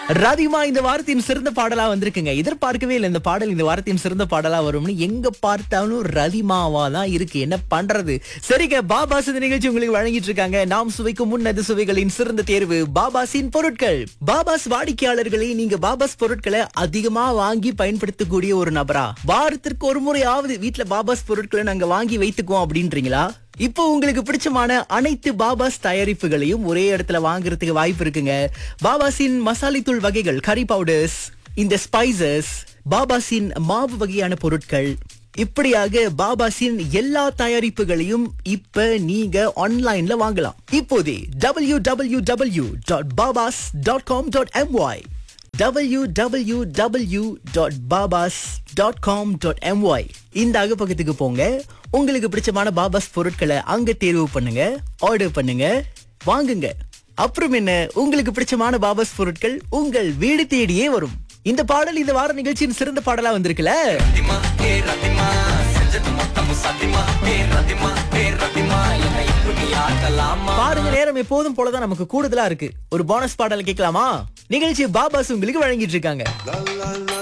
ரதிமா இந்த வாரத்தின் சிறந்த பாடலா வந்திருக்குங்க எதிர்பார்க்கவே இல்லை இந்த பாடல் இந்த வாரத்தின் சிறந்த பாடலா வரும்னு எங்க பார்த்தாலும் ரதிமாவா தான் இருக்கு என்ன பண்றது சரிங்க பாபாஸ் இந்த நிகழ்ச்சி உங்களுக்கு வழங்கிட்டு இருக்காங்க நாம் சுவைக்கும் முன்னது சுவைகளின் சிறந்த தேர்வு பாபாஸின் பொருட்கள் பாபாஸ் வாடிக்கையாளர்களை நீங்க பாபாஸ் பொருட்களை அதிகமா வாங்கி பயன்படுத்தக்கூடிய ஒரு நபரா வாரத்திற்கு ஒரு முறையாவது வீட்ல பாபாஸ் பொருட்களை நாங்க வாங்கி வைத்துக்குவோம் அப்படின்றீங்களா இப்போ உங்களுக்கு பிடிச்சமான அனைத்து பாபாஸ் தயாரிப்புகளையும் ஒரே இடத்துல வாங்குறதுக்கு வாய்ப்பு இருக்குங்க பாபாஸின் மசாலை தூள் வகைகள் கறி பவுடர்ஸ் இந்த ஸ்பைசஸ் பாபாஸின் மாவு வகையான பொருட்கள் இப்படியாக பாபாஸின் எல்லா தயாரிப்புகளையும் இப்ப நீங்க ஆன்லைன்ல வாங்கலாம் இப்போதே W W W dot Babas dot com dot MY www.babas.com.my இந்த அகப்பக்கத்துக்கு போங்க உங்களுக்கு பிடிச்சமான பாபாஸ் பொருட்களை அங்க தேர்வு பண்ணுங்க ஆர்டர் பண்ணுங்க வாங்குங்க அப்புறம் என்ன உங்களுக்கு பிடிச்சமான பாபாஸ் பொருட்கள் உங்கள் வீடு தேடியே வரும் இந்த பாடல் இந்த வார நிகழ்ச்சியின் சிறந்த பாடலா வந்திருக்குல்ல ரத்திமா ஏ ரத்திமா செஞ்சது மொத்தமும் சத்தியமா ஏ ரத்திமா ஏ ரத்திமா என்னை இப்படி ஆக்கலாமா பாருங்க நேரம் எப்போதும் போலதான் நமக்கு கூடுதலா இருக்கு ஒரு போனஸ் பாடல் கேட்கலாமா நிகழ்ச்சி பாபாஸ் உங்களுக்கு வழங்கிட்டு இருக்காங்க La la la